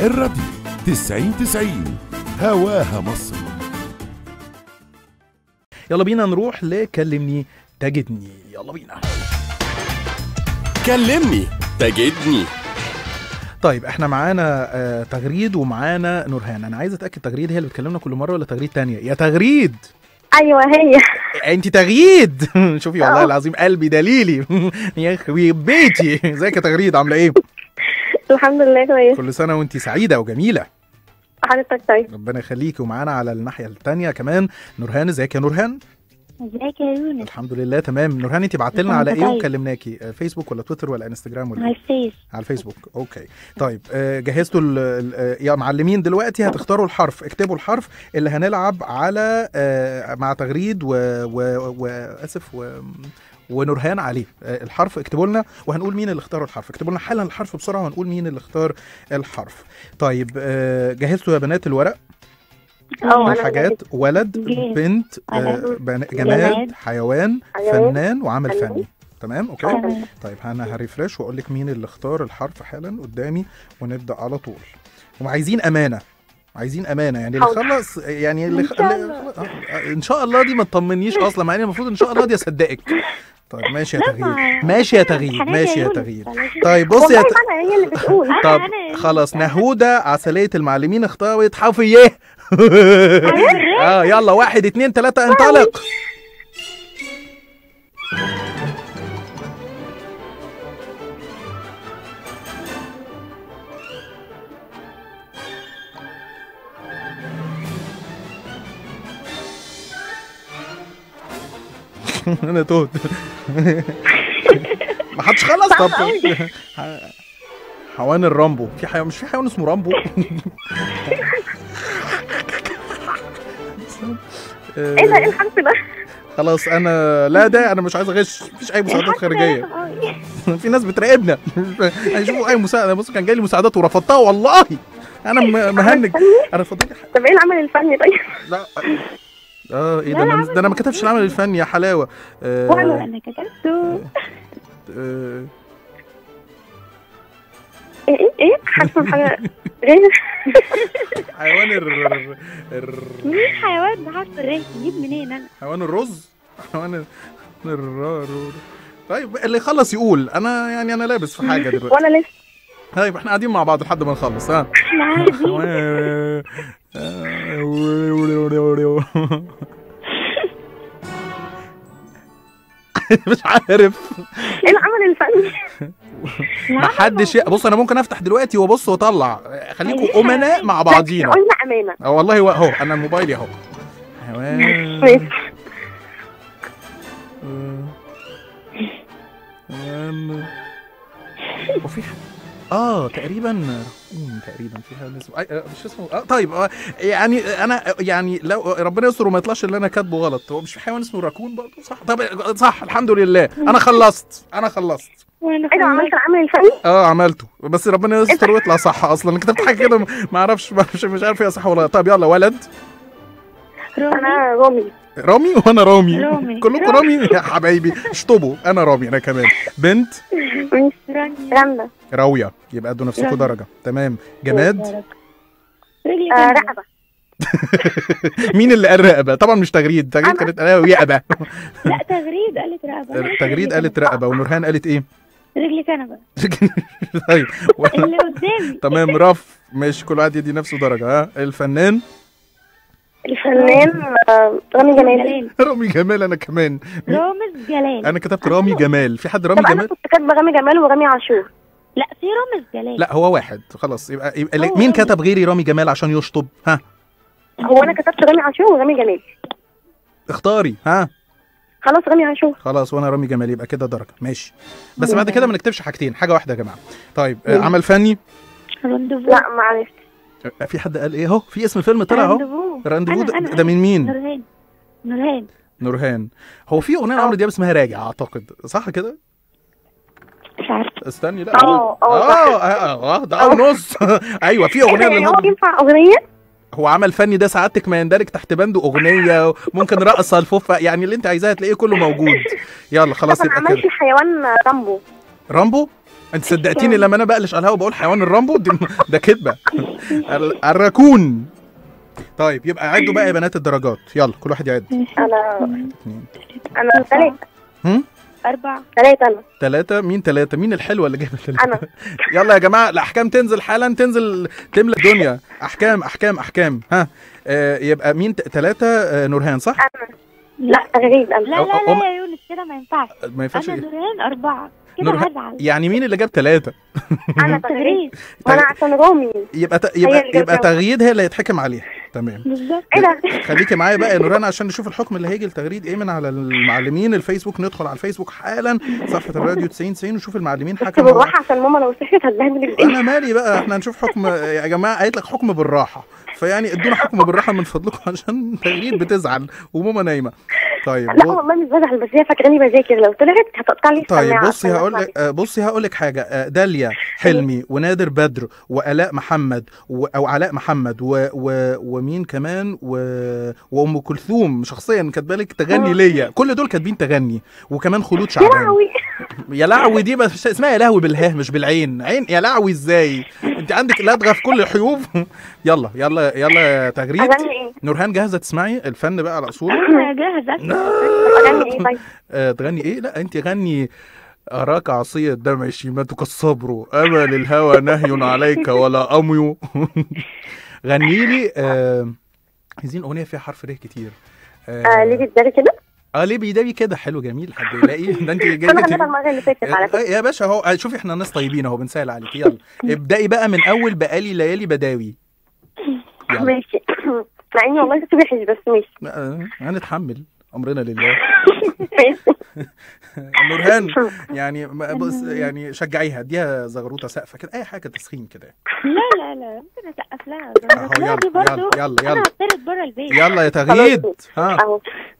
الراديو 90 90 هواها مصر يلا بينا نروح لكلمني تجدني يلا بينا كلمني تجدني طيب احنا معانا آه تغريد ومعانا نورهان انا عايز اتاكد تغريد هي اللي بتكلمنا كل مره ولا تغريد تانية يا تغريد ايوه هي انت تغريد شوفي والله آه. العظيم قلبي دليلي يا اخوي بيتي ازيك يا تغريد عامله ايه الحمد لله كويس كل سنه وانت سعيده وجميله حضرتك طيب ربنا يخليكي ومعانا على الناحيه الثانيه كمان نورهان ازيك يا نورهان ازيك يا يونس الحمد لله تمام نورهان انت بعت لنا الحمد على ايه طيب. وكلمناكي آه، فيسبوك ولا تويتر ولا انستجرام ولا على إيه؟ الفيس على الفيسبوك اوكي طيب آه، جهزتوا ال- ال- آه، يا معلمين دلوقتي هتختاروا الحرف اكتبوا الحرف اللي هنلعب على آه، مع تغريد و, و... واسف و... ونورهان عليه آه، الحرف اكتبوا لنا وهنقول مين اللي اختاروا الحرف اكتبوا لنا حالا الحرف بسرعه وهنقول مين اللي اختار الحرف طيب آه، جهزتوا يا بنات الورق اه انا الحاجات ولد جاهز. بنت آه، ولد. بن- جماد جماد. حيوان حيوان. فنان وعمل فنان. فني تمام اوكي تمام. طيب انا هريفرش واقول لك مين اللي اختار الحرف حالا قدامي ونبدا على طول وعايزين امانه عايزين امانه يعني اللي حاضر. خلص يعني اللي إن خ... شاء اللي- الله. آه، ان شاء الله دي ما تطمنيش اصلا مع ان المفروض ان شاء الله دي اصدقك طيب ماشي يا تغيير ما- ماشي يا تغيير حنان ماشي يا يونس، تغيير بلاش. طيب بصي يا والله ت... انا هي اللي بتقول طب أنا- خلاص نهودة عسلية المعلمين اختارت حفيه اه يلا واحد اتنين تلاتة انطلق انا تهت ما حدش خلص طب حيوان الرامبو في حيوان مش في حيوان اسمه رامبو ايه ده ايه الحرف ده خلاص انا لا ده انا مش عايز اغش مفيش اي مساعدات خارجيه في ناس بتراقبنا هيشوفوا اي مساعده بص كان جاي لي مساعدات ورفضتها والله انا م- مهنج انا فاضل لي طب ايه العمل الفني طيب لا اه ايه ده انا ده انا ما كتبتش العمل الفني يا حلاوه آه انا كتبته آه ايه ايه ايه حرف حاجه غير حيوان الر... الر... مين حيوان بحرف الر تجيب منين انا حيوان الرز حيوان ال- الر... الر... طيب اللي يخلص يقول انا يعني انا لابس في حاجه دلوقتي وانا لسه طيب احنا قاعدين مع بعض لحد ما نخلص ها احنا عادي مش عارف ايه العمل الفني ما حدش ي- بص انا ممكن افتح دلوقتي وابص واطلع خليكم امناء مع بعضينا قلنا امانه اه والله هو اهو انا الموبايل اهو حيوان ماشي حيوان وفي ح- اه تقريبا رقوم تقريبا في حاجه اسمه آه، آه، مش اسمه اه طيب آه يعني انا يعني لو ربنا يستر وما يطلعش اللي انا كاتبه غلط هو مش في حيوان اسمه راكون برضه صح طب صح الحمد لله انا خلصت انا خلصت وانا ايه ده عملت خلصت. العمل الفني اه عملته بس ربنا يستر ويطلع صح اصلا كتبت حاجه كده ما اعرفش مش, مش عارف هي صح ولا لا. طب يلا ولد رومي انا رامي رامي وانا رامي رامي. كلكم رامي يا حبايبي اشطبوا انا رامي انا كمان بنت ماشي رانيا رندا راويه يبقى ادوا نفسكم رامي. درجه تمام جماد رجلي آه جنبي. رقبه مين اللي قال رقبه طبعا مش تغريد تغريد كانت قالها يقبه لا تغريد قالت رقبه تغريد قالت رقبه ونورهان قالت ايه رجلي كنبه طيب و- اللي قدامي تمام رف ماشي كل واحد يدي نفسه درجه ها الفنان الفنان آه، رامي جمال جلال رامي جمال انا كمان رامز جلال انا كتبت رامي جمال في حد رامي طب انا جمال كنت كاتبه رامي جمال ورامي عاشور لا في رامز جلال لا هو واحد خلاص يبقى, يبقى هو مين رامي. كتب غيري رامي جمال عشان يشطب ها هو انا كتبت رامي عاشور ورامي جمال اختاري ها خلاص رامي عاشور خلاص وانا رامي جمال يبقى كده درجه ماشي بس بعد كده ما نكتبش حاجتين حاجه واحده يا جماعه طيب آه، عمل فني رانديفو لا ما عرفت آه، في حد قال ايه اهو في اسم فيلم طلع اهو رانديفو رانديفو أنا- ده, أنا- ده من مين نورهان نورهان نورهان هو في اغنيه لعمرو دياب اسمها راجع اعتقد صح كده مش عارفه استني لا اه اه اه اه اه ده اول نص ايوه في اغنيه يعني هو للهضبة. ينفع اغنيه هو عمل فني ده سعادتك ما يندرج تحت بند اغنيه ممكن رقصه الفوفه يعني اللي انت عايزاه هتلاقيه كله موجود يلا خلاص طب انا يبقى عملت كده الحيوان رامبو رامبو انت صدقتيني لما انا بقلش على الهوا بقول حيوان الرامبو دي ده كدبه ال- الراكون طيب يبقى عدوا بقى يا بنات الدرجات يلا كل واحد يعد انا اتنين انا ثلاثة هم أربعة ثلاثة انا ثلاثة مين ثلاثة مين الحلوة اللي جايبة ثلاثة انا يلا يا جماعة الأحكام تنزل حالا تنزل تملى الدنيا أحكام أحكام أحكام ها آه يبقى مين ثلاثة آه نورهان صح؟ انا لا تغريد انا لا أو- لا أو- لا يا يونس كده ما ينفعش ما ينفعش أنا نوران أربعة كده نورهان- هزعل يعني مين اللي جاب ثلاثة؟ انا تغريد تغريد وانا عشان رامي يبقى ت... هي يبقى اللي جابت يبقى ثلاثة. تغييد هي اللي هيتحكم عليها تمام بالظبط ايه ده خليكي معايا بقى يا نوران عشان نشوف الحكم اللي هيجي لتغريد ايه من على المعلمين الفيسبوك ندخل على الفيسبوك حالا صفحة الراديو 90 90 ونشوف المعلمين بس حكموا بالراحة عشان ماما لو صحيت هتبهدل الدنيا انا مالي بقى احنا هنشوف حكم يا جماعه قالت لك حكم بالراحه فيعني ادونا حكم بالراحه من فضلكم عشان تغريد بتزعل وماما نايمه طيب لا بص- والله مش بزعل بس هي فاكراني بذاكر لو طلعت هتقطع لي طيب السماعة بصي عشان هقول أسمع لك آه، بصي هقول لك حاجه آه، داليا حلمي ونادر بدر والاء محمد و... او علاء محمد و... و... ومين كمان و... وام كلثوم شخصيا كاتبه لك تغني آه. ليا كل دول كاتبين تغني وكمان خلود يا شعبان لهوي يا لعوي دي بس اسمها يا لهوي بالهاه مش بالعين عين يا لعوي ازاي انت عندك لدغه في كل الحروف يلا يلا يلا يا تغريد اغني ايه؟ نورهان جاهزه تسمعي الفن بقى على اصوله أنا جاهزة اغني ايه طيب؟ آه تغني ايه لا انت غني أراك عصي الدمع شيمتك الصبر أمل الهوى نهي عليك ولا أمي غني لي آه عايزين أغنية فيها حرف ر كتير آه ليه بتداري كده؟ اه ليه بيدابي كده حلو جميل حد يلاقي ده انت جاي انا غنيتها جاي المرة اللي فاتت على فكرة يا باشا اهو شوفي احنا ناس طيبين اهو بنسهل عليك يلا ابدأي بقى من اول بقالي ليالي بداوي يلا ماشي مع اني والله صوتي وحش بس ماشي آه، هنتحمل امرنا لله ماشي نورهان يعني ما- بص يعني شجعيها اديها زغروطه سقفه كده اي حاجه تسخين كده لا لا لا ممكن أسقف لها اهو لا يلا دي برضه يلا يلا أنا يلا هطرد بره البيت يلا يا تغييد ها اهو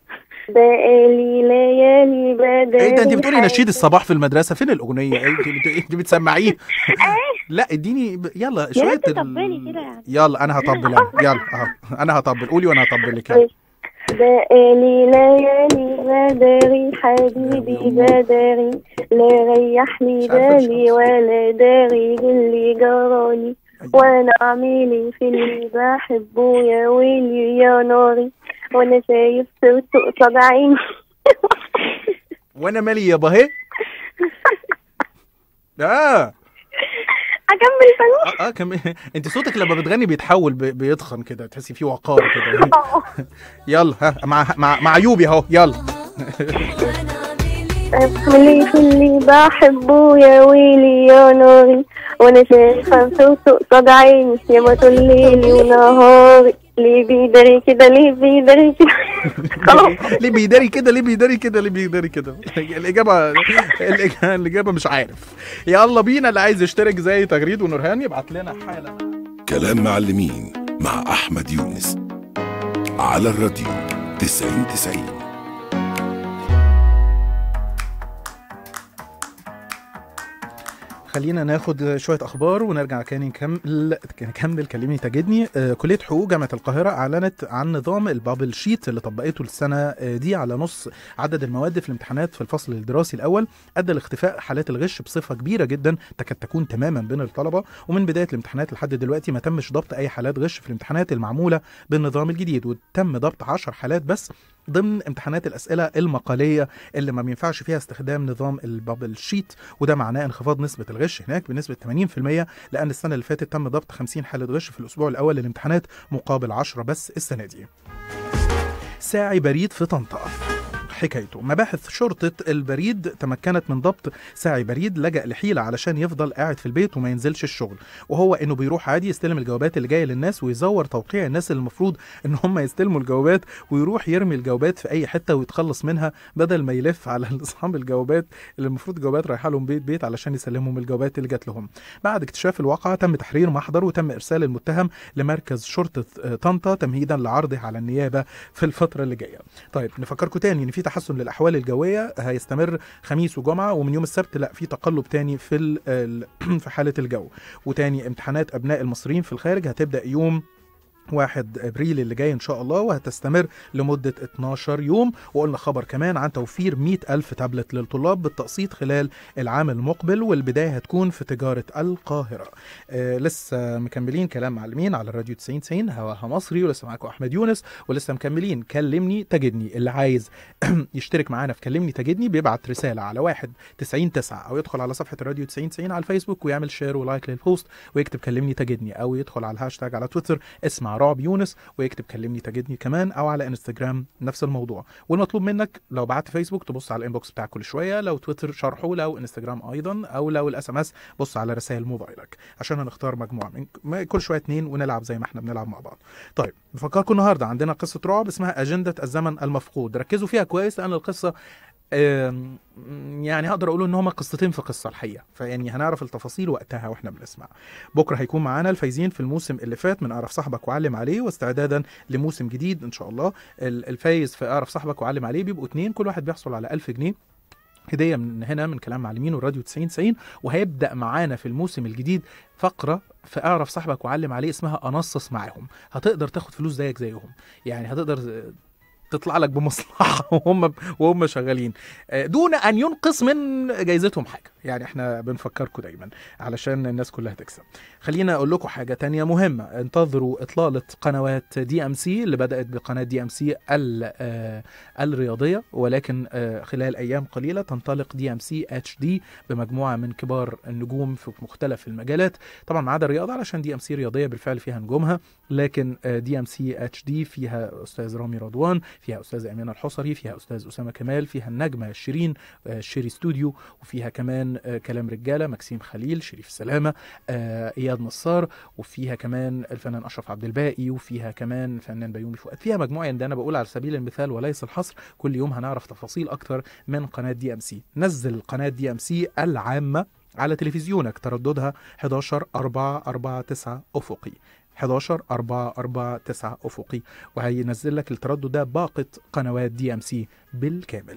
بقالي ليالي بداري ايه ده انت بتقولي نشيد الصباح في المدرسه فين الاغنيه إيه انت بت- انت بتسمعيه لا اديني ب... يلا يا شويه ريت ال- تطبلي كده يعني. يلا انا هطبل أنا. يلا اهو انا هطبل قولي وانا هطبل لك يلا بقالي ليالي بداري حبيبي بداري لا ريحني مش عارفة مش بالي عارفة. ولا داري باللي جرالي وانا اعملي في اللي بحبه يا ويلي يا ناري وانا شايف صورته قصاد عيني وانا مالي يا بهي اه اكمل فن اه, آه كم... انت صوتك لما بتغني بيتحول بي... بيتخن كده تحسي فيه وقار كده يلا ها مع مع مع عيوبي اهو يلا اعملي في اللي بحبه يا ويلي يا ناري وانا شايفه صورته قصاد عيني يا ما طول ليلي ونهاري ليه بيداري كده ليه بيداري كده خلاص ليه بيداري كده ليه بيداري كده ليه بيداري كده الاجابه الإج- الاجابه مش عارف يلا بينا اللي عايز يشترك زي تغريد ونورهان يبعت لنا حالا كلام معلمين مع أحمد يونس على الراديو 90 90 خلينا ناخد شويه اخبار ونرجع تاني نكمل نكمل كلمني تجدني آه، كليه حقوق جامعه القاهره اعلنت عن نظام البابل شيت اللي طبقته السنه آه، دي على نص عدد المواد في الامتحانات في الفصل الدراسي الاول ادى لاختفاء حالات الغش بصفه كبيره جدا تكاد تكون تماما بين الطلبه ومن بدايه الامتحانات لحد دلوقتي ما تمش ضبط اي حالات غش في الامتحانات المعموله بالنظام الجديد وتم ضبط 10 حالات بس ضمن امتحانات الاسئله المقاليه اللي ما بينفعش فيها استخدام نظام البابل شيت وده معناه انخفاض نسبه الغش هناك بنسبه 80% لان السنه اللي فاتت تم ضبط 50 حاله غش في الاسبوع الاول للامتحانات مقابل 10 بس السنه دي ساعي بريد في طنطا حكايته مباحث شرطة البريد تمكنت من ضبط ساعي بريد لجأ لحيلة علشان يفضل قاعد في البيت وما ينزلش الشغل وهو انه بيروح عادي يستلم الجوابات اللي جايه للناس ويزور توقيع الناس اللي المفروض ان هم يستلموا الجوابات ويروح يرمي الجوابات في اي حته ويتخلص منها بدل ما يلف على اصحاب الجوابات اللي المفروض الجوابات رايحه لهم بيت بيت علشان يسلمهم الجوابات اللي جات لهم بعد اكتشاف الواقعه تم تحرير محضر وتم ارسال المتهم لمركز شرطه آه، طنطا تمهيدا لعرضه على النيابه في الفتره اللي جايه طيب نفكركم تاني ان في تحسن للاحوال الجويه هيستمر خميس وجمعه ومن يوم السبت لا في تقلب تاني في ال- ال- في حاله الجو وتاني امتحانات ابناء المصريين في الخارج هتبدا يوم 1 ابريل اللي جاي ان شاء الله وهتستمر لمده 12 يوم وقلنا خبر كمان عن توفير 100 الف تابلت للطلاب بالتقسيط خلال العام المقبل والبدايه هتكون في تجاره القاهره آه لسه مكملين كلام معلمين على الراديو 90 90 هواها مصري ولسه معاكم احمد يونس ولسه مكملين كلمني تجدني اللي عايز يشترك معانا في كلمني تجدني بيبعت رساله على 1 90 9 او يدخل على صفحه الراديو 90 90 على الفيسبوك ويعمل شير ولايك للبوست ويكتب كلمني تجدني او يدخل على الهاشتاج على تويتر اسمع رعب يونس ويكتب كلمني تجدني كمان او على انستجرام نفس الموضوع والمطلوب منك لو بعت فيسبوك تبص على الانبوكس بتاعك كل شويه لو تويتر شرحه لو انستجرام ايضا او لو الاس ام اس بص على رسائل موبايلك عشان هنختار مجموعه من ما- كل شويه اتنين ونلعب زي ما احنا بنلعب مع بعض طيب بفكركم النهارده عندنا قصه رعب اسمها اجنده الزمن المفقود ركزوا فيها كويس لان القصه آم، يعني هقدر اقول ان هما قصتين في قصه الحقيقه فيعني هنعرف التفاصيل وقتها واحنا بنسمع بكره هيكون معانا الفايزين في الموسم اللي فات من اعرف صاحبك وعلم عليه واستعدادا لموسم جديد ان شاء الله ال- الفايز في اعرف صاحبك وعلم عليه بيبقوا اتنين كل واحد بيحصل على 1000 جنيه هديه من هنا من كلام معلمين والراديو 90 90 وهيبدا معانا في الموسم الجديد فقره في اعرف صاحبك وعلم عليه اسمها انصص معاهم هتقدر تاخد فلوس زيك زيهم يعني هتقدر تطلع لك بمصلحه وهم وهم شغالين آه، دون ان ينقص من جايزتهم حاجه يعني احنا بنفكركم دايما علشان الناس كلها تكسب خلينا اقول لكم حاجه تانية مهمه انتظروا اطلاله قنوات دي ام سي اللي بدات بقناه دي ام سي الرياضيه ولكن آه، خلال ايام قليله تنطلق دي ام سي اتش دي بمجموعه من كبار النجوم في مختلف المجالات طبعا ما عدا الرياضه علشان دي ام سي رياضيه بالفعل فيها نجومها لكن دي ام سي اتش دي فيها استاذ رامي رضوان فيها استاذ امين الحصري فيها استاذ اسامه كمال فيها النجمه شيرين آه، شيري ستوديو وفيها كمان آه، كلام رجاله مكسيم خليل شريف سلامه آه، اياد نصار وفيها كمان الفنان اشرف عبد الباقي وفيها كمان الفنان بيومي فؤاد فيها مجموعه ده انا بقول على سبيل المثال وليس الحصر كل يوم هنعرف تفاصيل اكتر من قناه دي ام سي نزل قناه دي ام سي العامه على تلفزيونك ترددها 11 4 4 9 افقي 11 4 4 9 افقي وهينزل لك التردد ده باقه قنوات دي ام سي بالكامل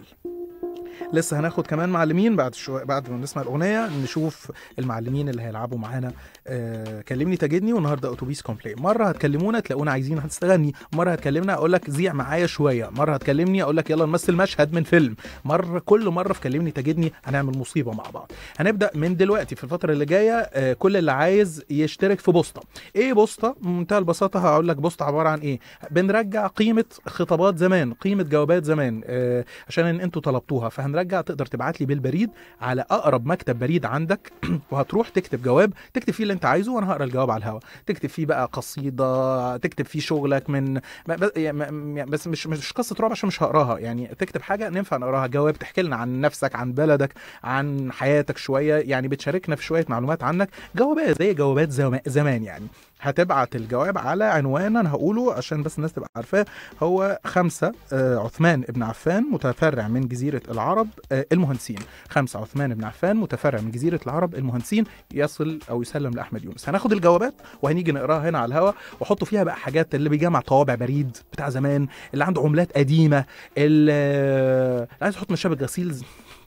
لسه هناخد كمان معلمين بعد شوية بعد ما نسمع الاغنيه نشوف المعلمين اللي هيلعبوا معانا آه كلمني تجدني والنهارده اتوبيس كومبلي مره هتكلمونا تلاقونا عايزين هتستغني مره هتكلمنا اقول لك زيع معايا شويه مره هتكلمني اقول لك يلا نمثل مشهد من فيلم مره كل مره في كلمني تجدني هنعمل مصيبه مع بعض هنبدا من دلوقتي في الفتره اللي جايه آه كل اللي عايز يشترك في بوسطه ايه بوسطه بمنتهى البساطه هقول لك بوسطه عباره عن ايه بنرجع قيمه خطابات زمان قيمه جوابات زمان آه عشان إن انتوا طلبتوها فهنرجع تقدر تبعت لي بالبريد على اقرب مكتب بريد عندك وهتروح تكتب جواب تكتب فيه اللي انت عايزه وانا هقرا الجواب على الهواء تكتب فيه بقى قصيده تكتب فيه شغلك من ما- بس- يعني ما- بس مش مش قصه رعب عشان مش هقراها يعني تكتب حاجه ننفع نقراها جواب تحكي لنا عن نفسك عن بلدك عن حياتك شويه يعني بتشاركنا في شويه معلومات عنك جوابات زي جوابات زما- زمان يعني هتبعت الجواب على عنوان انا هقوله عشان بس الناس تبقى عارفاه هو خمسة آه، عثمان ابن عفان متفرع من جزيرة العرب آه، المهندسين خمسة عثمان ابن عفان متفرع من جزيرة العرب المهندسين يصل أو يسلم لأحمد يونس هناخد الجوابات وهنيجي نقراها هنا على الهواء وحطوا فيها بقى حاجات اللي بيجمع طوابع بريد بتاع زمان اللي عنده عملات قديمة اللي اللي عايز يحط مشابك غسيل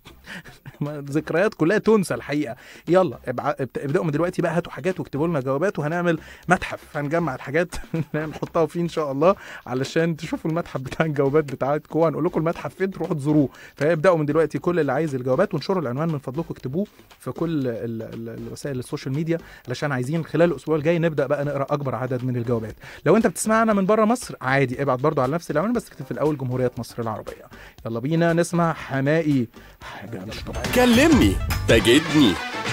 ذكريات كلها تنسى الحقيقه يلا ابع- ابت- ابداوا من دلوقتي بقى هاتوا حاجات واكتبوا لنا جوابات وهنعمل متحف هنجمع الحاجات نحطها فيه ان شاء الله علشان تشوفوا المتحف بتاع الجوابات بتاعتكم هنقول لكم المتحف فين تروحوا تزوروه فابداوا من دلوقتي كل اللي عايز الجوابات وانشروا العنوان من فضلكم اكتبوه في كل ال- ال- الوسائل السوشيال ميديا علشان عايزين خلال الاسبوع الجاي نبدا بقى نقرا اكبر عدد من الجوابات لو انت بتسمعنا من بره مصر عادي ابعت برضو على نفس العنوان بس اكتب في الاول جمهوريه مصر العربيه يلا بينا نسمع حمائي حاجه مش طبيعيه كلمني تجدني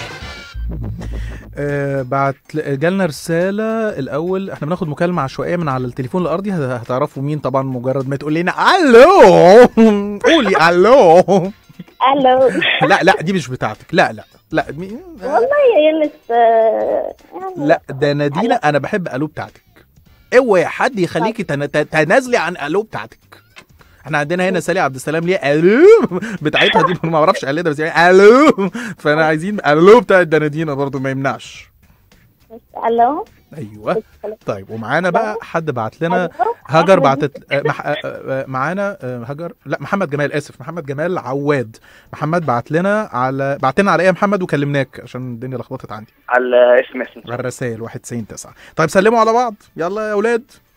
آه بعت جالنا رسالة الأول احنا بناخد مكالمة عشوائية من على التليفون الأرضي هت- هتعرفوا مين طبعا مجرد ما تقول لنا ألو قولي ألو الو لا لا دي مش بتاعتك لا لا لا مين- والله يا يونس آه، يعني لا ده نادينا أنا بحب ألو بتاعتك اوعي حد يخليكي تن- ت- تنازلي عن ألو بتاعتك احنا عندنا هنا سالي عبد السلام ليه الو بتاعتها دي ما اعرفش قال ده بس يعني الو فانا عايزين الو بتاعت دنادينا برضو ما يمنعش الو ايوه طيب ومعانا بقى حد بعت لنا ألو؟ هاجر أحمد بعتت آه، مح... آه، آه، معانا آه، هاجر لا محمد جمال اسف محمد جمال عواد محمد بعت لنا على بعت لنا على ايه يا محمد وكلمناك عشان الدنيا لخبطت عندي على اس ام اس على الرسائل 199 طيب سلموا على بعض يلا يا اولاد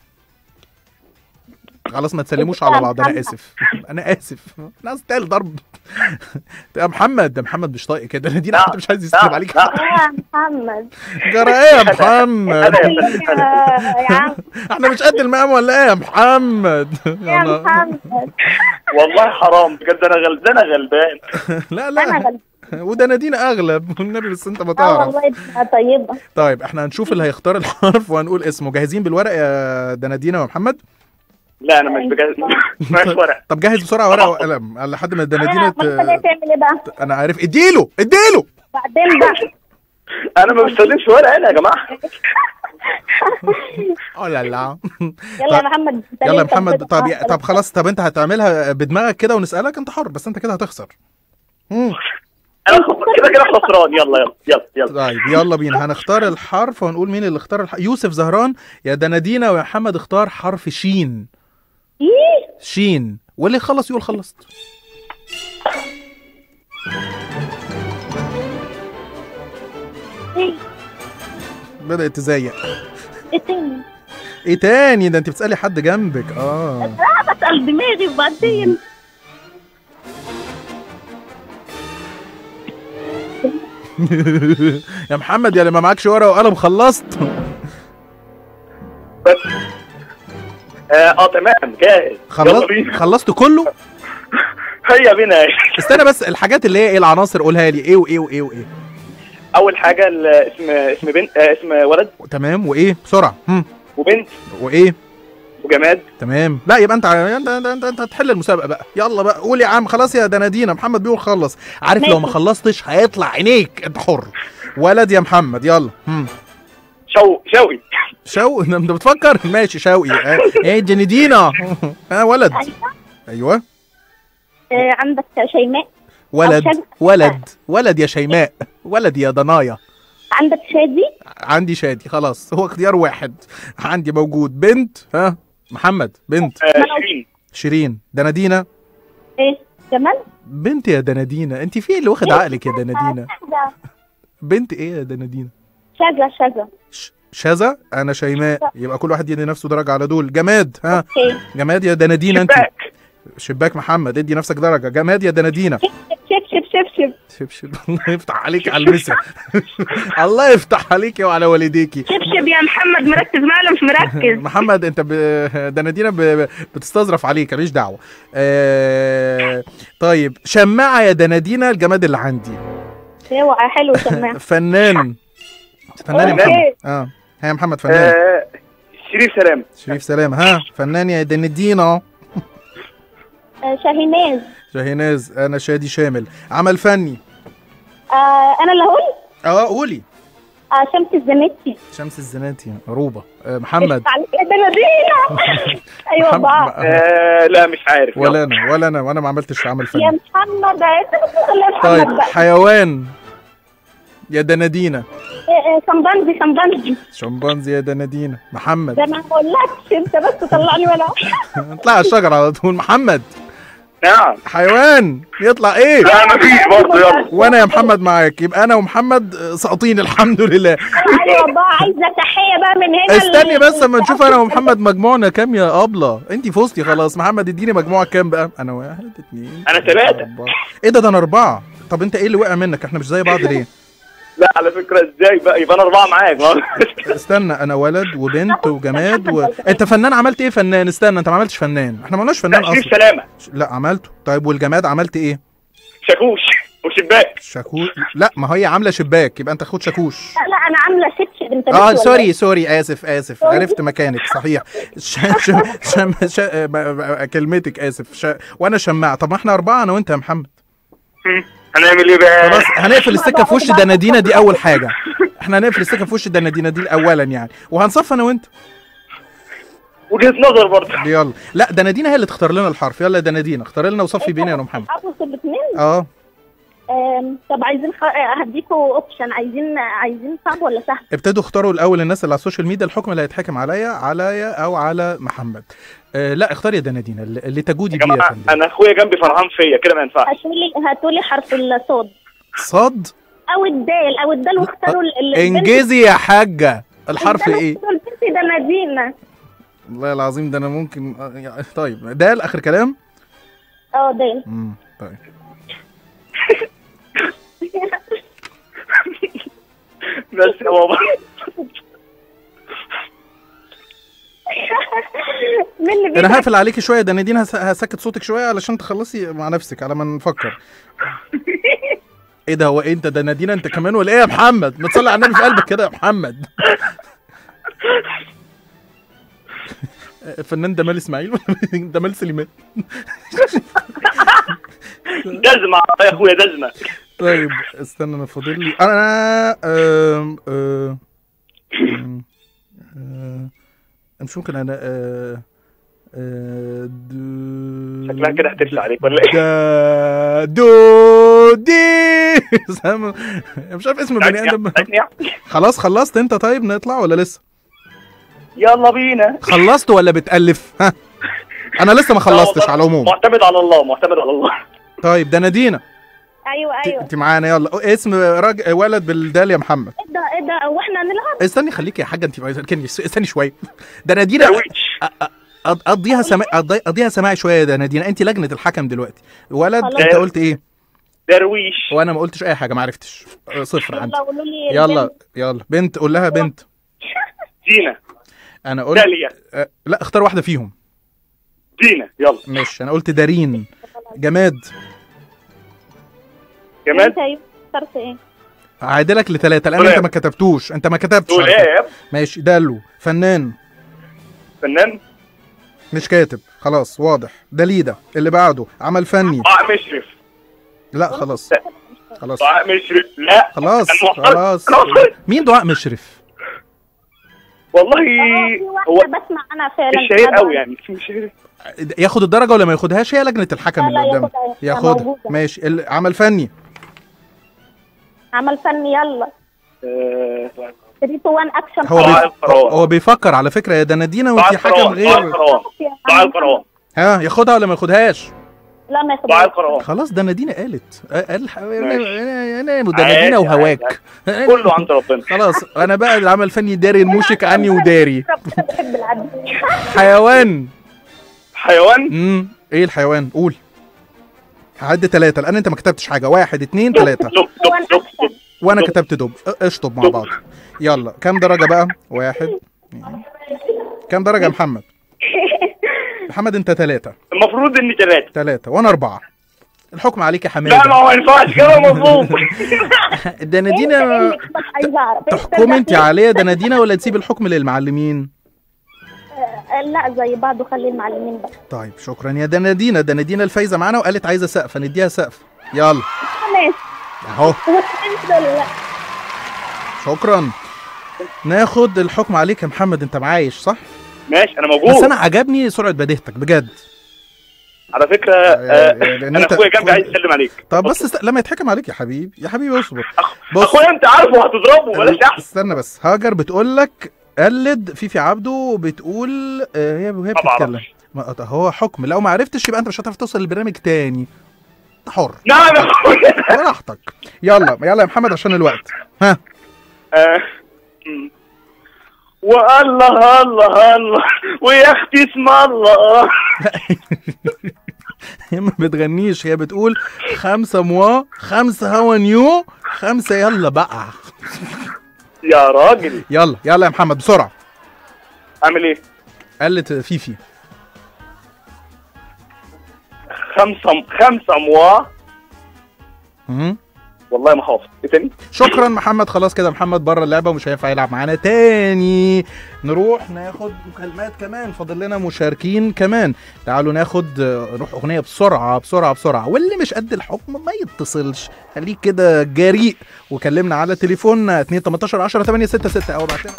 خلاص ما تسلموش على بعض انا اسف انا اسف انا استاهل ضرب يا محمد ده محمد مش طايق كده ندينا حتى مش عايز يسلم عليك يا محمد جرى ايه يا محمد انا يا يا عم احنا مش قد المقام ولا ايه يا محمد يا يلا. محمد والله حرام بجد انا غلبان انا غلبان لا انا لا غلبان وده نادينا اغلب والنبي بس انت ما اه تعرف والله دي طيبه طيب احنا هنشوف اللي هيختار الحرف وهنقول اسمه جاهزين بالورق يا دنادينا ومحمد لا انا مش بجد مش ورق طب جهز بسرعه ورقه وقلم لحد ما الدنادينا ما انت جاي ت... تعمل ايه بقى انا عارف اديله اديله بعدين بقى انا ما بستخدمش ورق انا يا جماعه اه لا لا يلا يا محمد انت يلا ليه يا محمد طب- طب طب خلاص طب انت هتعملها بدماغك كده ونسالك انت حر بس انت كده هتخسر مم. انا خ- كده كده خسران يلا يلا يلا يلا طيب يلا بينا هنختار الحرف ونقول مين اللي اختار الحرف يوسف زهران يا دنادينا ويا محمد اختار حرف شين ايه شين واللي يخلص يقول خلصت ايه بدأت تزيق ايه تاني ايه تاني ده انت بتسألي حد جنبك اه لا بسأل دماغي وبعدين يا محمد يا اللي ما معكش ورقه وقلم خلصت بس اه, آه تمام جاهز يلا خلصت بينا خلصت كله هيا بينا استنى بس الحاجات اللي هي ايه العناصر قولها لي ايه وايه وايه وايه اول حاجه ال- اسم اسم بنت آه اسم ولد تمام وايه بسرعه هم وبنت وايه وجماد تمام لا يبقى انت انت انت, انت, انت هتحل المسابقه بقى يلا بقى قول يا عم خلاص يا دنادينا محمد بيقول خلص عارف لو ما ماشي. خلصتش هيطلع عينيك انت حر ولد يا محمد يلا هم شو شوقي شو انت بتفكر ماشي شوقي اه، ايه جندينا ها ولد ايوه آه عندك شيماء ولد أو شج- ولد ولد يا شيماء ولد يا ضنايا عندك شادي عندي شادي خلاص هو اختيار واحد عندي موجود بنت ها محمد بنت آه شيرين شيرين دنادينا ايه جمال بنت يا دنادينا انت في إيه اللي واخد عقلك يا دنادينا شذا بنت ايه يا دنادينا شذا شذا ش- شذا انا شيماء يبقى كل واحد يدي نفسه درجه على دول جماد ها اوكي جماد يا دنادينا انت شباك شباك محمد ادي نفسك درجه جماد يا دنادينا شب شب شب شب شب شب الله يفتح عليك على المسا الله يفتح عليك وعلى والديكي شبشب يا محمد مركز معنا مش مركز محمد انت ب... دنادينا ب... بتستظرف عليك ماليش دعوه آه... طيب شماعه يا دنادينا الجماد اللي عندي اوعى حلو سماعة فنان فنان يا أوكي. محمد اه ها يا محمد فنان آه شريف سلام شريف سلام ها فنان يا دندينا آه شاهيناز شاهيناز انا شادي شامل عمل فني آه انا اللي هقول اه قولي آه شمس الزناتي شمس الزناتي عروبه آه محمد عليك يا دنادينا ايوه محمد- بقى آه لا مش عارف ولا يلا. انا ولا انا وانا ما عملتش عمل يا فني محمد انت بتقول يا طيب محمد بقى حيوان يا دنادينا آه، آه، شمبانزي شمبانزي شمبانزي يا دنادينا محمد ده ما بقولكش انت بس طلعني ولا اطلع على الشجره على طول محمد نعم حيوان يطلع ايه لا مفيش برضه يلا وانا يا محمد معاك يبقى انا ومحمد آه، ساقطين الحمد لله ايوه بقى عايزه تحيه بقى من هنا استني ل- بس اما نشوف انا ومحمد مجموعنا كام يا ابله انت فزتي خلاص محمد اديني مجموعه كام بقى انا واحد اتنين أنا تلاتة، تلاتة. أربعة. ايه ده ده انا اربعه طب انت ايه اللي وقع منك احنا مش زي بعض ليه لا على فكره ازاي بقى يبقى انا اربعه معاك استنى انا ولد وبنت وجماد و... انت فنان عملت ايه فنان استنى انت ما عملتش فنان احنا ما قلناش فنان لا شريف اصلا سلامه لا عملته طيب والجماد عملت ايه شاكوش وشباك شاكوش لا ما هي عامله شباك يبقى انت خد شاكوش لا لا انا عامله شبشب انت اه نسيت ولا سوري إيه؟ سوري اسف اسف عرفت مكانك صحيح ش... ش... شم... ش... ب- ب- كلمتك اسف ش... وانا شماعه طب ما احنا اربعه انا وانت يا محمد هم، هنعمل ايه بقى خلاص هنقفل السكه في وش دنادينا دي اول حاجه احنا هنقفل السكه في وش دنادينا دي اولا يعني وهنصف انا وانت وجهه نظر برضه يلا لا دنادينا هي اللي تختار لنا الحرف يلا يا دنادينا اختار لنا وصفي بينا يا محمد حافظ الاثنين اه آم، طب عايزين خ... آه، هديكوا اوبشن عايزين عايزين صعب ولا سهل ابتدوا اختاروا الاول الناس اللي على السوشيال ميديا الحكم اللي هيتحكم عليا عليا او على محمد آه لا اختار يا دنادينا اللي, اللي تجودي يا بيه يا جماعه فندم انا اخويا جنبي فرحان فيا كده ما ينفعش هاتولي هاتولي حرف الصاد صاد او الدال او الدال واختاروا ال- ال- البنت- انجزي يا حاجه الحرف الدال ايه واختاروا البنت ده مدينه والله العظيم ده انا ممكن آه، يعني- طيب ده اخر كلام اه دال امم طيب بس يا بابا مين اللي انا بيضحك هقفل عليكي شويه ده نادين هس- هسكت صوتك شويه علشان تخلصي مع نفسك على ما نفكر ايه ده هو إيه انت ده نادين انت كمان ولا ايه يا محمد ما تصلي على النبي في قلبك كده يا محمد فنان جمال اسماعيل ولا جمال سليمان جزمة يا اخويا جزمة طيب استنى انا فاضل لي انا آم، آم، آم، آم، مش ممكن انا آه، آه، دو- شكلها كده هتفشل عليك ولا ايه؟ دا دو دي سام- مش عارف اسم بني ادم خلاص خلصت انت طيب نطلع ولا لسه يلا بينا خلصت ولا بتالف ها انا لسه ما خلصتش على العموم معتمد على الله معتمد على الله طيب ده نادينا ايوه ايوه انت معانا يلا اسم راجل ولد بالدال يا محمد ايه ده ايه ده واحنا هنلعب استني خليكي يا حاجه انت كني استني شويه ده نادينا درويش أض- قضيها سما... قضي- قضيها سماعي شويه ده نادينا انت لجنه الحكم دلوقتي ولد خلاص. انت قلت ايه درويش وانا ما قلتش اي حاجه ما عرفتش أه، صفر عندي يلا قولوا لي يلا البنت. يلا بنت قول لها بنت دينا انا قلت داليا أه لا اختار واحده فيهم دينا يلا ماشي انا قلت دارين جماد كمان انت ايوه اخترت ايه هعدلك لثلاثه لان دولاب. انت ما كتبتوش انت ما كتبتش تقول على فكرة. ايه ماشي دالو فنان فنان مش كاتب خلاص واضح دليده اللي بعده عمل فني طه مشرف لا خلاص خلاص طه مشرف لا خلاص أنا وصلت. خلاص أنا وصلت. مين دعاء مشرف والله اه في هو واحده بسمع انا فعلا مش شهير قوي يعني مش شهير ياخد الدرجه ولا ما ياخدهاش هي لجنه الحكم لا، اللي لا، قدامك ياخدها. ياخدها موجودة. ماشي ال- عمل فني عمل فني يلا آه، 3 2 1 اكشن هو دعاء بي... القروان. هو بيفكر على فكره يا دنادينا دعاء وانت حكم القروان دعاء غير القروان دعاء القروان ها ياخدها ولا ما ياخدهاش لا ما دعاء ياخدهاش القروان خلاص دنادينا قالت آه، قال ح- انا ماشي. انا أنا عادي، دنادينا وهواك عادي. كله عند ربنا خلاص انا بقى اللي عمل فني داري الموشك عني وداري ربنا بحب العدل حيوان حيوان امم ايه الحيوان قول هعد ثلاثة لأن أنت ما كتبتش حاجة واحد اتنين تلاتة دب دب دب دب وأنا دب. كتبت دب اه، اشطب مع بعض يلا كام درجة بقى؟ واحد اتنين. كام درجة يا محمد؟ محمد أنت تلاتة المفروض اني ثلاثة تلاتة وأنا أربعة الحكم عليك يا لا ما حماد هو ما ينفعش كده مظبوط ده نادينا عايزه اعرف تحكم أنت عليا ده نادينا ولا تسيب الحكم للمعلمين؟ آه، لا زي بعض وخلي المعلمين بقى طيب شكرا يا دنادينا دنادينا الفايزة معانا وقالت عايزة سقف نديها سقف يلا ماشي أهو والحمد لله شكرا ناخد الحكم عليك يا محمد انت معايش صح؟ ماشي انا بس موجود انا عجبني سرعه بديهتك بجد على فكرة آه، آه، لأن انا أنت- اخويا جنبي عايز يسلم عليك طب بس است... لما يتحكم عليك يا حبيبي يا حبيبي اصبر بص اخويا انت عارفه هتضربه بلاش احسن استنى بس هاجر بتقول لك قلد فيفي عبده بتقول آه، هي وهي ما بتتكلم بعرفش. ما- هو حكم لو ما عرفتش يبقى انت مش هتعرف توصل للبرنامج تاني انت حر نعم يا اخويا براحتك يلا يلا يا محمد عشان الوقت ها آه، مم. والله الله الله ويا اختي اسم الله هي ما بتغنيش هي بتقول خمسة موا خمسة هوا نيو خمسة يلا بقى يا راجل يلا يلا يا محمد بسرعة اعمل ايه قلت فيفي خمسة خمسة موا مهم. والله ما حافظ ايه تاني شكرا محمد خلاص كده محمد بره اللعبه ومش هينفع يلعب معانا تاني نروح ناخد مكالمات كمان فاضل لنا مشاركين كمان تعالوا ناخد آه، نروح اغنيه بسرعه بسرعه بسرعه واللي مش قد الحكم ما يتصلش خليك كده جريء وكلمنا على تليفوننا 2 18 10 8 6 6 او ابعت لنا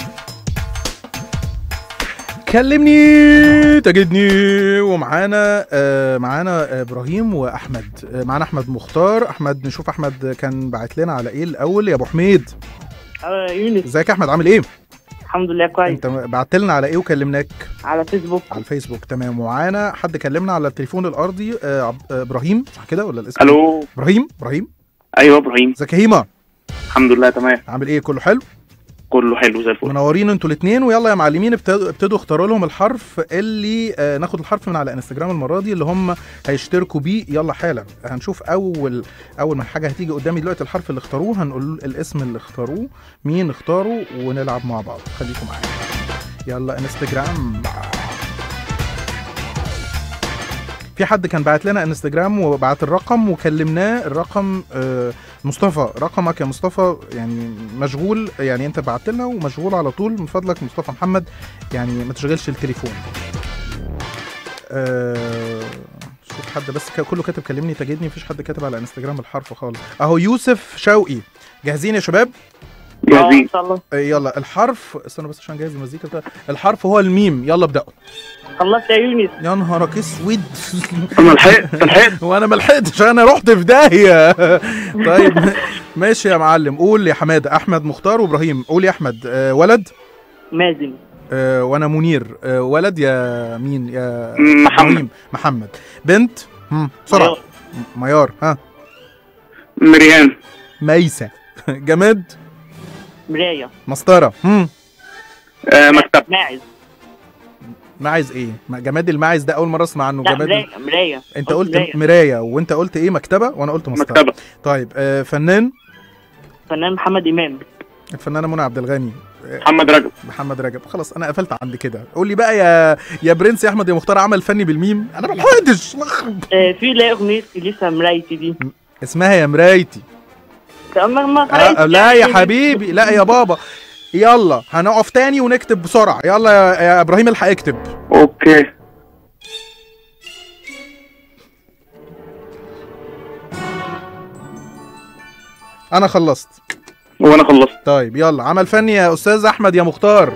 كلمني تجدني ومعانا آه معانا آه، ابراهيم واحمد آه معانا احمد مختار احمد نشوف احمد كان باعت لنا على ايه الاول يا ابو حميد اه يونس ازيك يا احمد عامل ايه الحمد لله كويس انت بعت لنا على ايه وكلمناك على فيسبوك على الفيسبوك تمام ومعانا حد كلمنا على التليفون الارضي آه عب- آه ابراهيم صح كده ولا الاسم الو ابراهيم ابراهيم ايوه ابراهيم ازيك يا هيما الحمد لله تمام عامل ايه كله حلو كله حلو زي الفل منورين انتوا الاثنين ويلا يا معلمين ابتدوا ابتدوا اختاروا لهم الحرف اللي آه ناخد الحرف من على انستجرام المره دي اللي هم هيشتركوا بيه يلا حالا هنشوف اول اول ما حاجه هتيجي قدامي دلوقتي الحرف اللي اختاروه هنقول الاسم اللي اختاروه مين اختاروا ونلعب مع بعض خليكم معايا يلا انستجرام في حد كان بعت لنا انستجرام وبعت الرقم وكلمناه الرقم آه مصطفى رقمك يا مصطفى يعني مشغول يعني انت بعت لنا ومشغول على طول من فضلك مصطفى محمد يعني ما تشغلش التليفون آه شوف حد بس ك- كله كاتب كلمني تجدني مفيش حد كاتب على انستجرام الحرف خالص اهو يوسف شوقي جاهزين يا شباب اه جاهزين ان شاء الله آه يلا الحرف استنى بس عشان جاهز المزيكا بتاع الحرف هو الميم يلا ابدأوا خلصت يا يونس يا نهارك اسود انا لحقت لحقت وانا ما لحقتش انا رحت في داهيه طيب ماشي يا معلم قول يا حماده احمد مختار وابراهيم قول يا احمد آه ولد مازن آه وانا منير آه ولد يا مين يا محمد إبراهيم. محمد بنت هم بسرعه ميار. م- ميار ها مريان ميسه جماد مرايه مسطره هم آه مكتب ماعز معز ايه ما- جماد المعز ده اول مره اسمع عنه لا جماد مرايه مرايه انت قلت مرايه وانت قلت ايه مكتبه وانا قلت مسطره مكتبة طيب آه فنان فنان محمد امام الفنانه منى عبد الغني محمد رجب محمد رجب خلاص انا قفلت عند كده قول لي بقى يا يا برنس يا احمد يا مختار عمل فني بالميم انا ما لحقتش آه في لا اغنيه لسه مرايتي دي اسمها يا مرايتي ما ما آه لا يا حبيبي لا يا بابا يلا هنقف تاني ونكتب بسرعه يلا يا, يا ابراهيم الحق اكتب اوكي انا خلصت وانا خلصت طيب يلا عمل فني يا استاذ احمد يا مختار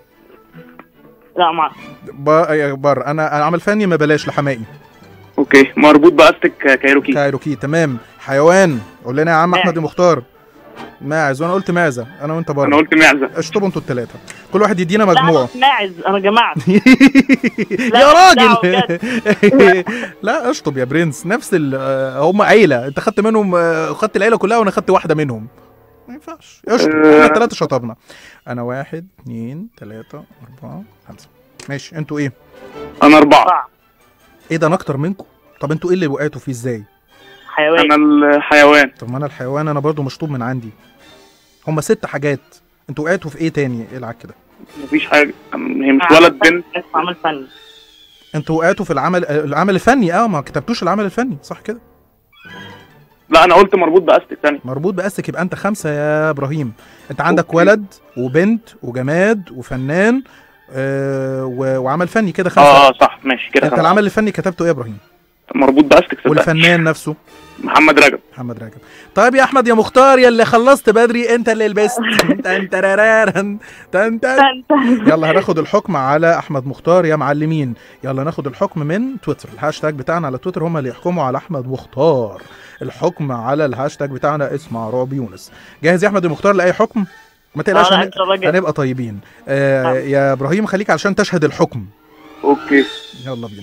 لا ما ب- يا بر انا أنا عمل فني ما بلاش لحمائي اوكي مربوط باستك كايروكي كايروكي تمام حيوان قول لنا يا عم ماعز. احمد يا مختار ماعز وانا قلت معزه انا وانت انا بره قلت معزه اشطبوا انتوا الثلاثه كل واحد يدينا لا مجموعه أنا ماعز انا جمعت يا راجل دعوة لا اشطب يا برنس نفس ال آه، هم عيله انت خدت منهم آه، خدت العيله كلها وانا خدت واحده منهم ما ينفعش اشطب آه. احنا الثلاثه شطبنا انا واحد اتنين تلاته اربعه خمسه ماشي انتوا ايه انا اربعه أربعة. ايه ده انا اكتر منكم طب انتوا ايه اللي وقعتوا فيه ازاي حيوان انا الحيوان طب ما انا الحيوان انا برضو مشطوب من عندي هم ست حاجات انتوا وقعتوا في ايه تاني ايه العك كده مفيش حاجه هي مش ولد بنت اسم عمل فني انتوا وقعتوا في العمل العمل الفني اه ما كتبتوش العمل الفني صح كده لا انا قلت مربوط باستك تاني مربوط بأسك يبقى انت خمسة يا ابراهيم انت عندك أوكي. ولد وبنت وجماد وفنان آه و... وعمل فني كده خمسة اه اه صح ماشي كده انت خلاص. العمل الفني كتبته ايه يا ابراهيم مربوط باستك صدق والفنان نفسه محمد رجب محمد راجب طيب يا احمد يا مختار يا اللي خلصت بدري انت اللي لبست تن ترارارن تن تن يلا هناخد الحكم على احمد مختار يا معلمين يلا ناخد الحكم من تويتر الهاشتاج بتاعنا على تويتر هم اللي يحكموا على احمد مختار الحكم على الهاشتاج بتاعنا اسمع رعب يونس جاهز يا احمد المختار لاي حكم ما تقلقش آه، هن- إن شاء الله جاهز. هنبقى طيبين آه يا ابراهيم خليك علشان تشهد الحكم اوكي يلا بينا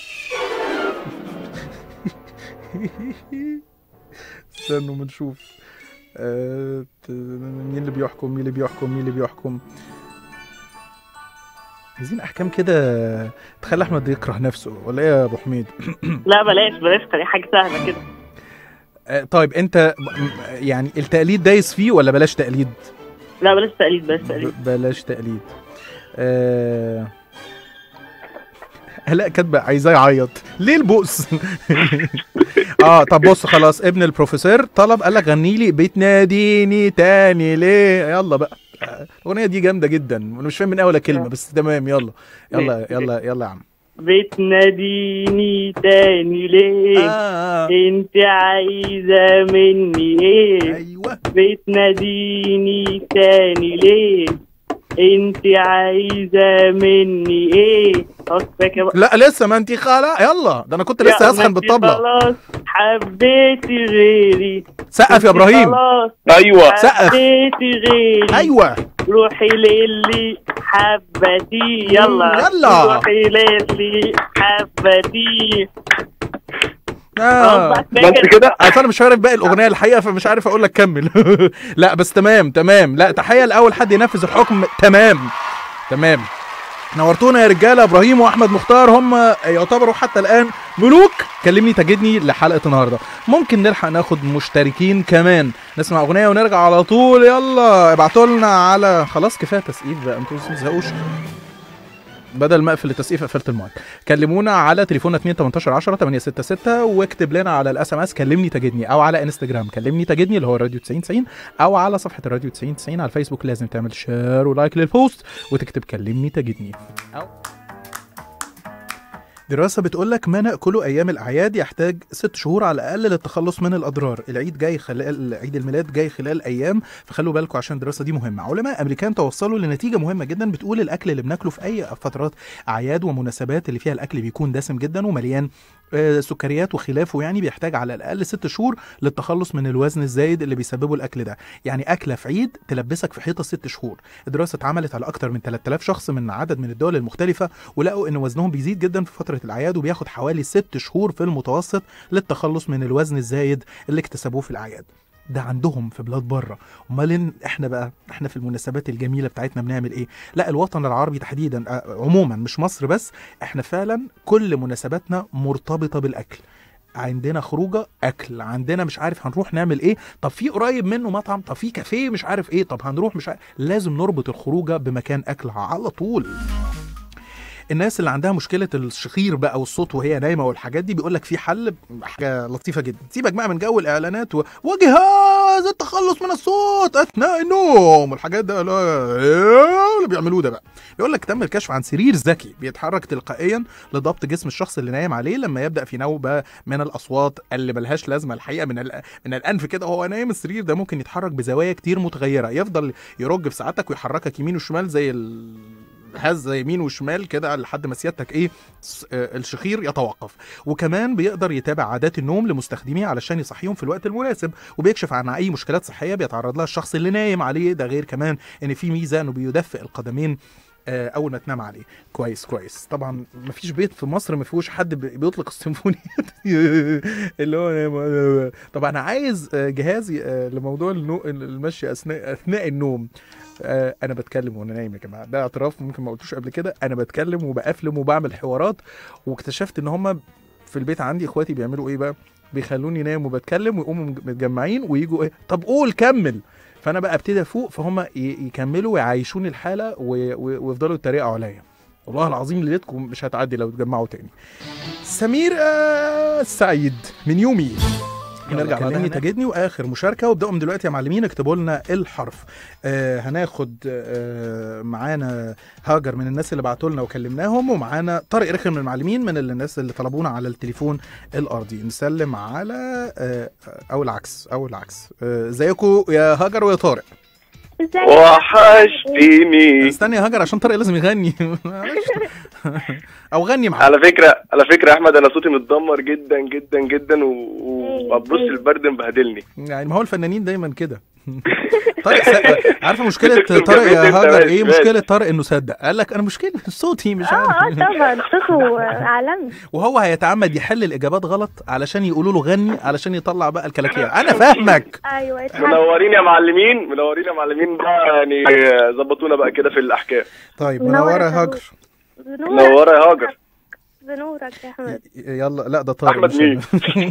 استنوا ما نشوف آه، ت- مين اللي بيحكم مين اللي بيحكم مين اللي بيحكم عايزين احكام كده تخلي احمد يكره نفسه ولا ايه يا ابو حميد لا بلاش بلاش خلي حاجه سهله كده آه، طيب انت م- يعني التقليد دايس فيه ولا بلاش تقليد لا بلاش تقليد بلاش تقليد ب- بلاش تقليد آه... لا كاتبه عايزاه يعيط ليه البؤس اه طب بص خلاص ابن البروفيسور طلب قال لك غني لي بتناديني تاني ليه يلا بقى آه، الاغنيه دي جامده جدا انا مش فاهم من اول كلمه بس تمام يلا يلا يلا يلا يا عم بتناديني تاني ليه آه. انت عايزه مني ايه ايوه بتناديني تاني ليه انت عايزه مني ايه خلاص فاكر بقى لا لسه ما انت خلا يلا ده انا كنت لسه يا هسخن ما انت بالطبله خلاص حبيتي غيري سقف يا ابراهيم خلاص ايوه سقف. حبيتي غيري ايوه روحي للي حبتي يلا يلا. روحي للي حبتي اه ما انت كده اصل انا مش عارف باقي الاغنيه الحقيقه فمش عارف اقول لك كمل لا بس تمام تمام لا تحيه لاول حد ينفذ الحكم تمام تمام نورتونا يا رجاله ابراهيم واحمد مختار هم يعتبروا حتى الان ملوك كلمني تجدني لحلقه النهارده ممكن نلحق ناخد مشتركين كمان نسمع اغنيه ونرجع على طول يلا ابعتوا لنا على خلاص كفايه تسقيف بقى انتوا ما تزهقوش بدل ما اقفل التسقيف قفلت المايك كلمونا على تليفوننا 2 18 10 866 واكتب لنا على الاس ام اس كلمني تجدني او على انستجرام كلمني تجدني اللي هو الراديو 90 90 او على صفحه الراديو 90 90 على الفيسبوك لازم تعمل شير ولايك للبوست وتكتب كلمني تجدني أو دراسة بتقول لك ما نأكله أيام الأعياد يحتاج ست شهور على الأقل للتخلص من الأضرار، العيد جاي خلال عيد الميلاد جاي خلال أيام فخلوا بالكم عشان الدراسة دي مهمة، علماء أمريكان توصلوا لنتيجة مهمة جدا بتقول الأكل اللي بناكله في أي فترات أعياد ومناسبات اللي فيها الأكل بيكون دسم جدا ومليان آه، سكريات وخلافه يعني بيحتاج على الاقل ست شهور للتخلص من الوزن الزايد اللي بيسببه الاكل ده يعني اكله في عيد تلبسك في حيطه ست شهور الدراسه اتعملت على اكتر من 3000 شخص من عدد من الدول المختلفه ولقوا ان وزنهم بيزيد جدا في فتره الاعياد وبياخد حوالي ست شهور في المتوسط للتخلص من الوزن الزايد اللي اكتسبوه في الاعياد ده عندهم في بلاد بره امال إن احنا بقى احنا في المناسبات الجميله بتاعتنا بنعمل ايه لا الوطن العربي تحديدا آه، عموما مش مصر بس احنا فعلا كل مناسباتنا مرتبطه بالاكل عندنا خروجه اكل عندنا مش عارف هنروح نعمل ايه طب في قريب منه مطعم طب في كافيه مش عارف ايه طب هنروح مش عارف لازم نربط الخروجه بمكان اكل على طول الناس اللي عندها مشكله الشخير بقى والصوت وهي نايمه والحاجات دي بيقول لك في حل حاجه لطيفه جدا سيبك بقى من جو الاعلانات و... وجهاز التخلص من الصوت اثناء النوم والحاجات ده لا إيه اللي بيعملوه ده بقى بيقول لك تم الكشف عن سرير ذكي بيتحرك تلقائيا لضبط جسم الشخص اللي نايم عليه لما يبدا في نوبه من الاصوات اللي ملهاش لازمه الحقيقه من ال... من الانف كده وهو نايم السرير ده ممكن يتحرك بزوايا كتير متغيره يفضل يرج في ساعتك ويحركك يمين وشمال زي ال... هز يمين وشمال كده لحد ما سيادتك ايه س- آه، الشخير يتوقف وكمان بيقدر يتابع عادات النوم لمستخدميه علشان يصحيهم في الوقت المناسب وبيكشف عن اي مشكلات صحيه بيتعرض لها الشخص اللي نايم عليه ده غير كمان ان في ميزه انه بيدفئ القدمين آه، اول ما تنام عليه كويس كويس طبعا مفيش بيت في مصر ما فيهوش حد بي- بيطلق السيمفونيات اللي هو نايم طب انا عايز آه، جهاز آه، لموضوع النو- المشي اثناء اثناء النوم آه، انا بتكلم وانا نايم يا جماعه ده اعتراف ممكن ما قلتوش قبل كده انا بتكلم وبقفلم وبعمل حوارات واكتشفت ان هم في البيت عندي اخواتي بيعملوا ايه بقى بيخلوني نايم وبتكلم ويقوموا متجمعين ويجوا ايه طب قول كمل فانا بقى ابتدي افوق فهم ي- يكملوا ويعيشوني الحاله و- و- ويفضلوا يتريقوا عليا والله العظيم ليلتكم مش هتعدي لو اتجمعوا تاني سمير آه سعيد من يومي نرجع كلمني تجدني واخر مشاركه وابداوا من دلوقتي يا معلمين اكتبوا لنا الحرف آه هناخد آه معانا هاجر من الناس اللي بعتوا لنا وكلمناهم ومعانا طارق رخم من المعلمين من الناس اللي طلبونا على التليفون الارضي نسلم على آه او العكس او العكس آه، ازيكم يا هاجر ويا طارق ازيك وحشتيني استني يا هاجر عشان طارق لازم يغني معلش. او غني معانا على فكره على فكره يا احمد انا صوتي متدمر جدا جدا جدا و- وببص البرد مبهدلني يعني ما هو الفنانين دايما كده طارق س... عارفه مشكله دكتور طارق جميل، يا انت هاجر ماشي، ايه ماشي. مشكله طارق انه صدق قال لك انا مشكله صوتي مش اه اه عارف طبعا صوته عالمي وهو هيتعمد يحل الاجابات غلط علشان يقولوا له غني علشان يطلع بقى الكلاكيع انا فاهمك ايوه اتحدى. منورين يا معلمين منورين يا معلمين بقى يعني ظبطونا بقى كده في الاحكام طيب منورة منوره يا يا هاجر بنورك منوره يا هاجر بنورك يا احمد يلا لا ده طارق أحمد مش مين؟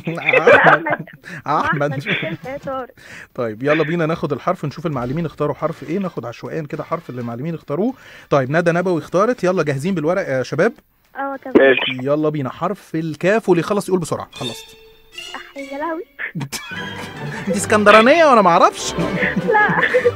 احمد احمد احمد انت يا طارق طيب يلا بينا ناخد الحرف نشوف المعلمين اختاروا حرف ايه ناخد عشوائيا كده حرف اللي المعلمين اختاروه طيب ندى نبوي اختارت يلا جاهزين بالورق يا شباب اه تمام ماشي يلا بينا حرف الكاف واللي يخلص يقول بسرعه خلصت أح- يا لهوي انت اسكندرانيه وانا ما اعرفش لا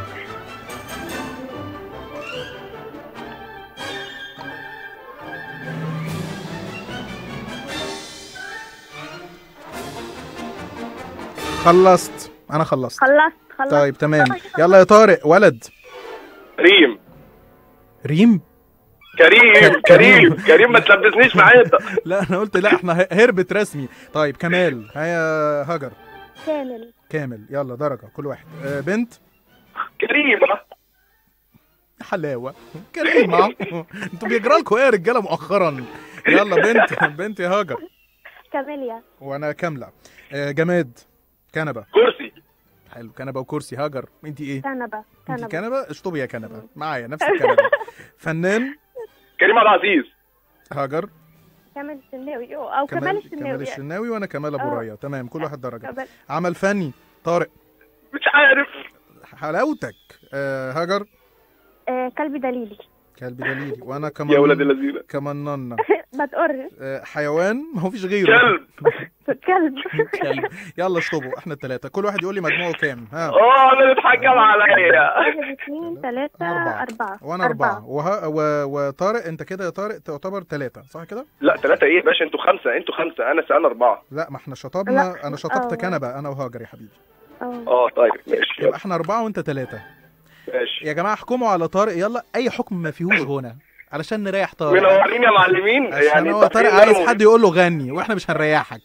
خلصت انا خلصت خلصت خلصت طيب تمام يلا يا طارق ولد كريم ريم كريم كريم كريم ما تلبسنيش في حيطه لا انا قلت لا احنا هربت رسمي طيب كمال هيا هاجر كامل كامل يلا درجه كل واحد آه بنت كريمه حلاوه كريمه انتوا بيجرى لكم ايه يا رجاله مؤخرا يلا بنت بنت يا هاجر كاميليا وانا كامله آه جماد كنبه كرسي حلو كنبه وكرسي هاجر انت ايه كنبه انت كنبه كنبه اشطبي يا كنبه معايا نفس الكنبه فنان كريم عبد العزيز هاجر كمال الشناوي أو- او كمال كمال الشناوي كمال الشناوي وانا كمال ابو آه. رايه تمام كل واحد درجه كمال- عمل فني طارق مش عارف حلاوتك آه هاجر آه كلب دليلي كلب دليلي وانا كمان يا ولاد اللذينه كمان ننا ما تقرش آه حيوان ما هو فيش غيره كلب كلب كلب يلا اشطبوا احنا الثلاثه كل واحد يقول لي مجموعه كام ها اه انا اتحكم عليا واحد اثنين ثلاثة أربعة. أربعة وانا اربعه وها و... وطارق انت كده يا طارق تعتبر ثلاثه صح كده؟ لا ثلاثة ايه يا باشا انتوا خمسة انتوا خمسة انا سألنا أربعة لا ما احنا شطبنا لا. انا شطبت آه. كنبه انا وهاجر يا حبيبي اه اه طيب ماشي يبقى احنا اربعه وانت ثلاثه ماشي يا جماعه احكموا على طارق يلا اي حكم ما فيهوش غنى علشان نريح طارق منورين يا معلمين عشان هو طب طارق إيه عايز اللي حد يقول له غني واحنا مش هنريحك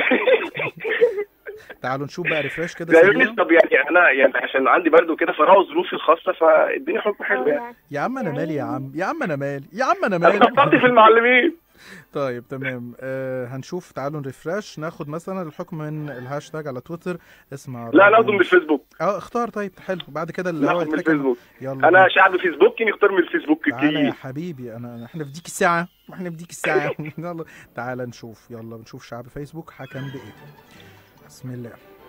تعالوا نشوف بقى ريفريش كده لا سريع. يونس طب يعني انا يعني عشان عندي برضو كده فراغ ظروفي الخاصة فاديني حكم حلو يعني يا عم انا مالي يا عم يا عم انا مالي يا عم انا انا فكرت في مالي المعلمين طيب تمام آه هنشوف تعالوا نريفرش ناخد مثلا الحكم من الهاشتاج على تويتر اسمع لا رأي- ناخده من الفيسبوك اه اختار طيب حلو بعد كده اللي هو ناخد من يتحكم الفيسبوك يلا انا بينا. شعب فيسبوكي نختار من الفيسبوك تعالى يا كتير حبيبي انا احنا في ديك الساعه احنا في ديك الساعه يلا تعالى نشوف يلا نشوف شعب فيسبوك حكم بايه بسم الله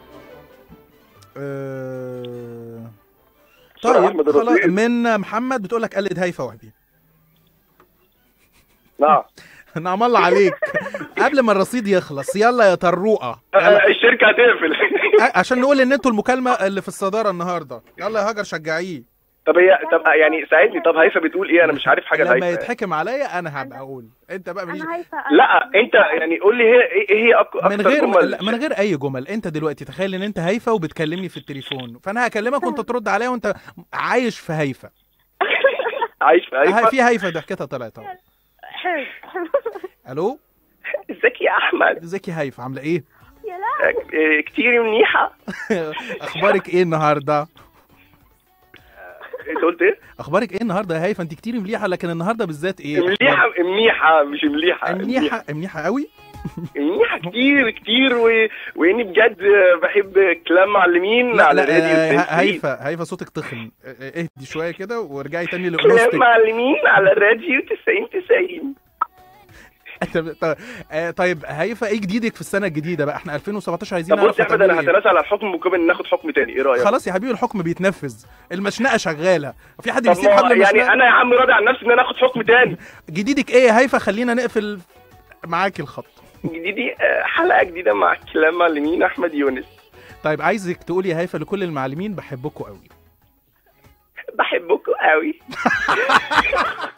آه... بسرعة طيب أحمد خلاص الرصيد. من محمد بتقول لك قلد هيفا وهبي نعم نعم الله عليك قبل ما الرصيد يخلص يلا يا طروقه يلا. آه، الشركة هتقفل آه، عشان نقول ان انتوا المكالمه اللي في الصداره النهارده يلا يا هاجر شجعيه طب هي طب يعني ساعدني طب هيفا بتقول ايه انا مش عارف حاجة لما هيفا يتحكم عليا انا هبقى اقول انت بقى ماليش أنا هيفا لا انت يعني قول لي هي ايه إيه هي أك- من اكتر غير جمل لا، من غير اي جمل انت دلوقتي تخيل ان انت هيفا وبتكلمني في التليفون فانا هكلمك وانت ترد عليا وانت عايش في هيفا عايش في ه- هيفا في هيفا ضحكتها طلعت اهو حلو الو ازيك يا احمد ازيك يا هيفا عامله ايه يا لا آه، كتير منيحة اخبارك ايه النهارده انت قلت ايه اخبارك ايه النهارده يا هيفا انت كتير مليحه لكن النهارده بالذات ايه مليحة منيحة مش مليحة منيحه منيحه قوي منيحة كتير كتير و... واني بجد بحب كلام معلمين لا على لا راديو آه، التنسيق. هيفا هيفا صوتك تخن آه، آه، اهدي شويه كده وارجعي تاني كلام لانوثتك معلمين على راديو 90 90 طيب- آه، طيب هيفا ايه جديدك في السنه الجديده بقى احنا 2017 عايزين طب بص نعرف يا احمد انا هتعملوا إيه. هتنازل على الحكم مقابل ناخد حكم تاني ايه رايك؟ خلاص يا حبيبي الحكم بيتنفذ المشنقه شغاله في حد طب بيسيب ما هو حبل المشنقه يعني انا يا عم راضي عن نفسي ان انا اخد حكم تاني جديدك ايه يا هيفا خلينا نقفل معاكي الخط جديدي آه، حلقه جديده مع كلام معلمين احمد يونس طيب عايزك تقولي يا هيفا لكل المعلمين بحبكم قوي بحبكم قوي